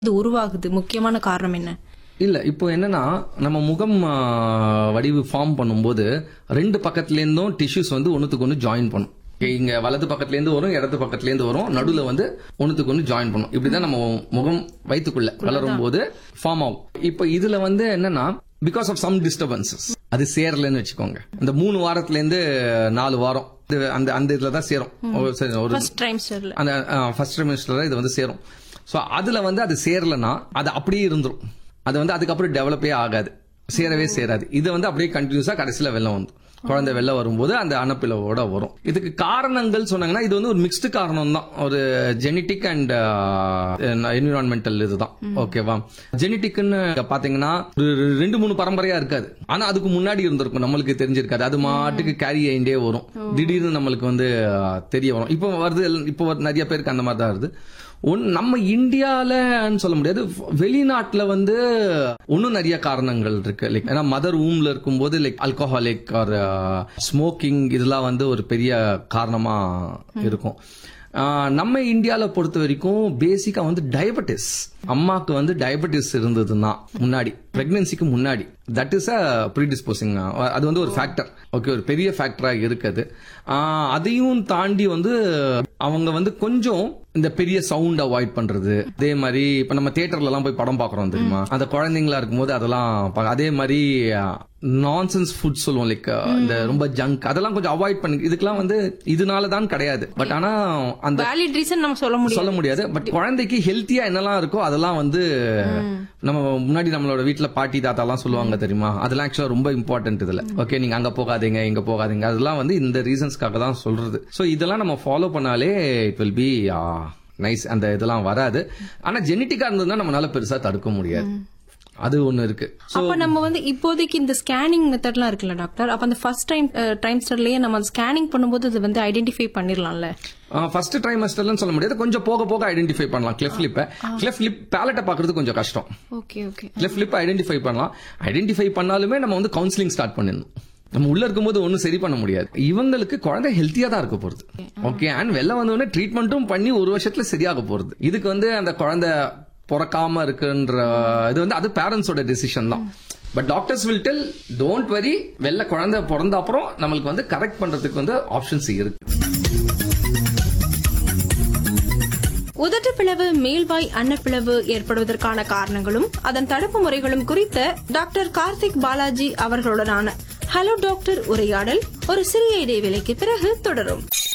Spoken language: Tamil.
இது உருவாகுது முக்கியமான காரணம் என்ன இல்ல இப்போ என்னன்னா நம்ம முகம் ஆ, வடிவு ஃபார்ம் பண்ணும்போது ரெண்டு பக்கத்துல இருந்தும் டிஷ்யூஸ் வந்து ஒண்ணுத்துக்கு ஒன்று ஜாயின் பண்ணும் Okay, இங்க வலது பக்கத்துல இருந்து வரும் இடது பக்கத்துல இருந்து வரும் நடுவுல வந்து ஒண்ணுத்துக்கு ஒன்று ஜாயின் பண்ணும் இப்படிதான் நம்ம முகம் வயிற்றுக்குள்ள வளரும் போது ஃபார்ம் ஆகும் இப்போ இதுல வந்து என்னன்னா பிகாஸ் ஆஃப் சம் டிஸ்டர்பன்சஸ் அது சேரலன்னு வச்சுக்கோங்க இந்த மூணு வாரத்துல இருந்து நாலு வாரம் இது அந்த அந்த இதுல தான் சேரும் ஒரு சரி, ஒரு ஃபர்ஸ்ட் ட்ரைம்ஸ்டர்ல அந்த ஃபர்ஸ்ட் செமிஸ்டர்ல இது வந்து சேரும் ஸோ அதுல வந்து அது சேரலன்னா அது அப்படியே இருந்துரும் அது வந்து அதுக்கப்புறம் டெவலப்பே ஆகாது சேரவே சேராது இது வந்து அப்படியே கண்டினியூஸா கடைசியில வெள்ளம் வந்து குழந்தை வெளில வரும்போது அந்த அணப்பிளவோட வரும் இதுக்கு காரணங்கள் சொன்னாங்கன்னா இது வந்து ஒரு மிக்ஸ்டு காரணம் தான் ஒரு ஜெனட்டிக் அண்ட் என்விரான்மெண்டல் இதுதான் ஓகேவா ஜெனட்டிக்னு பாத்தீங்கன்னா ஒரு ரெண்டு மூணு பரம்பரையா இருக்காது ஆனா அதுக்கு முன்னாடி இருந்திருக்கும் நம்மளுக்கு தெரிஞ்சிருக்காது அது மாட்டுக்கு கேரி ஆயிண்டே வரும் திடீர்னு நம்மளுக்கு வந்து அஹ், தெரிய வரும் இப்போ வருது இப்போ வரு- நிறைய பேருக்கு அந்த மாதிரி தான் வருது ஒன் நம்ம இந்தியாலன்னு சொல்ல முடியாது வெளிநாட்டுல வந்து இன்னும் நிறைய காரணங்கள் இருக்கு லைக் ஏன்னா மதர் ஊம்ல இருக்கும்போது லைக் ஆல்கஹாலிக் ஆர் ஸ்மோக்கிங் இதெல்லாம் வந்து ஒரு பெரிய காரணமா இருக்கும் ஆஹ் நம்ம இந்தியால பொறுத்த வரைக்கும் பேசிக்கா வந்து டயபெட்டிஸ் அம்மாக்கு வந்து டயபெட்டிஸ் இருந்ததுன்னா முன்னாடி பிரெக்னன்சிக்கு முன்னாடி தட் இஸ் அ ப்ரீடிஸ்போசிங் அது வந்து ஒரு ஃபேக்டர் ஓகே ஒரு பெரிய ஃபேக்டரா இருக்குது ஆஹ் அதையும் தாண்டி வந்து அவங்க வந்து கொஞ்சம் இந்த பெரிய சவுண்ட் அவாய்ட் பண்றது அதே மாதிரி இப்ப நம்ம தியேட்டர்ல எல்லாம் போய் படம் பாக்குறோம் தெரியுமா அந்த குழந்தைங்களா இருக்கும்போது அதெல்லாம் பா- அதே மாதிரி நான்சென்ஸ் ஃபுட் சொல்லுவோம் லைக் இந்த ரொம்ப ஜங்க் அதெல்லாம் கொஞ்சம் அவாய்ட் பண்ணி இதுக்கெல்லாம் வந்து இதனால தான் கிடையாது பட் ஆனா அந்த வேலிட் ரீசன் நம்ம சொல்ல முடியும் சொல்ல முடியாது பட் குழந்தைக்கு ஹெல்த்தியா என்னெல்லாம் இருக்கோ அதெல்லாம் வந்து நம்ம முன்னாடி நம்மளோட வீட்ல பாட்டி தாத்தா எல்லாம் சொல்லுவாங்க தெரியுமா அதெல்லாம் ஆக்சுவலா ரொம்ப இம்பார்ட்டன்ட் இதுல ஓகே நீங்க அங்க போகாதீங்க இங்க போகாதீங்க அதெல்லாம் வந்து இந்த ரீசன்ஸ்க்காக தான் சொல்றது சோ இதெல்லாம் நம்ம ஃபாலோ பண்ணாலே இட் வில் பி நைஸ் அந்த இதெல்லாம் வராது ஆனா ஜெனட்டிக்கா இருந்ததுன்னா நம்மளால பெருசா தடுக்க முடியாது அது ஒண்ணு இருக்கு அப்ப நம்ம வந்து இப்போதைக்கு இந்த ஸ்கேனிங் மெத்தட்லாம் இருக்குல்ல டாக்டர் அப்ப அந்த ஃபர்ஸ்ட் டைம் டைம்ஸ்டர்லயே நம்ம ஸ்கேனிங் பண்ணும்போது அது வந்து ஐடென்டிஃபை பண்ணிடலாம்ல ஃபர்ஸ்ட் ட்ரைமஸ்டர்லன்னு சொல்ல முடியாது கொஞ்சம் போக போக ஐடென்டிஃபை பண்ணலாம் கிளெஃப் லிப்பை கிளெஃப் லிப் பேலட்டை பாக்குறது கொஞ்சம் கஷ்டம் okay okay left lip identify பண்ணலாம் ஐடென்டிஃபை பண்ணாலுமே நம்ம வந்து கவுன்சிலிங் ஸ்டார்ட் பண்ணிடணும் நம்ம உள்ள இருக்கும்போது ஒன்றும் சரி பண்ண முடியாது இவங்களுக்கு குழந்தை ஹெல்த்தியா தான் இருக்க போறது ஓகே அண்ட் வெளில வந்தோடனே ட்ரீட்மெண்ட்டும் பண்ணி ஒரு வருஷத்துல சரியாக போறது இதுக்கு வந்து அந்த குழந்தை பிறக்காம இருக்குன்ற இது வந்து அது பேரண்ட்ஸோட டெசிஷன் தான் but doctors will tell don't worry வெளில குழந்தை பிறந்த அப்புறம் நம்மளுக்கு வந்து கரெக்ட் பண்றதுக்கு வந்து ஆப்ஷன்ஸ் இருக்கு உதட்டுப்பிளவு மேல்வாய் அன்னப்பிளவு ஏற்படுவதற்கான காரணங்களும் அதன் தடுப்பு முறைகளும் குறித்த டாக்டர் கார்த்திக் பாலாஜி அவர்களுடனான ஹலோ டாக்டர் உரையாடல் ஒரு சிறிய இடைவேளைக்கு பிறகு தொடரும்